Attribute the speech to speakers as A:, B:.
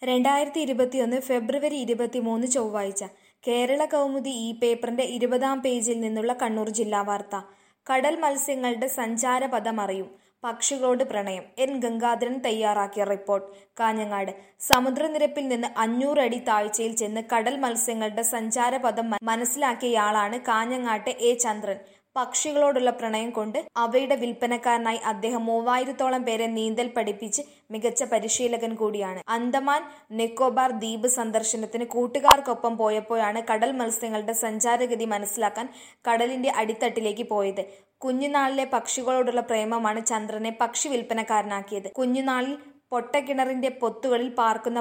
A: രണ്ടായിരത്തി ഇരുപത്തിയൊന്ന് ഫെബ്രുവരി ഇരുപത്തിമൂന്ന് ചൊവ്വാഴ്ച കേരള കൗമുദി ഈ പേപ്പറിന്റെ ഇരുപതാം പേജിൽ നിന്നുള്ള കണ്ണൂർ ജില്ലാ വാർത്ത കടൽ മത്സ്യങ്ങളുടെ സഞ്ചാരപഥം അറിയും പക്ഷികളോട് പ്രണയം എൻ ഗംഗാധരൻ തയ്യാറാക്കിയ റിപ്പോർട്ട് കാഞ്ഞങ്ങാട് സമുദ്രനിരപ്പിൽ നിന്ന് അഞ്ഞൂറ് അടി താഴ്ചയിൽ ചെന്ന് കടൽ മത്സ്യങ്ങളുടെ സഞ്ചാരപഥം മ- മനസ്സിലാക്കിയയാളാണ് കാഞ്ഞങ്ങാട്ടെ എ ചന്ദ്രൻ പക്ഷികളോടുള്ള പ്രണയം കൊണ്ട് അവയുടെ വിൽപ്പനക്കാരനായി അദ്ദേഹം മൂവായിരത്തോളം പേരെ നീന്തൽ പഠിപ്പിച്ച് മികച്ച പരിശീലകൻ കൂടിയാണ് അന്തമാൻ നിക്കോബാർ ദ്വീപ് സന്ദർശനത്തിന് കൂട്ടുകാർക്കൊപ്പം പോയപ്പോഴാണ് കടൽ മത്സ്യങ്ങളുടെ സഞ്ചാരഗതി മനസ്സിലാക്കാൻ കടലിന്റെ അടിത്തട്ടിലേക്ക് പോയത് കുഞ്ഞുനാളിലെ പക്ഷികളോടുള്ള പ്രേമമാണ് ചന്ദ്രനെ പക്ഷി വിൽപ്പനക്കാരനാക്കിയത് കുഞ്ഞുനാളിൽ പൊട്ടക്കിണറിന്റെ പൊത്തുകളിൽ പാർക്കുന്ന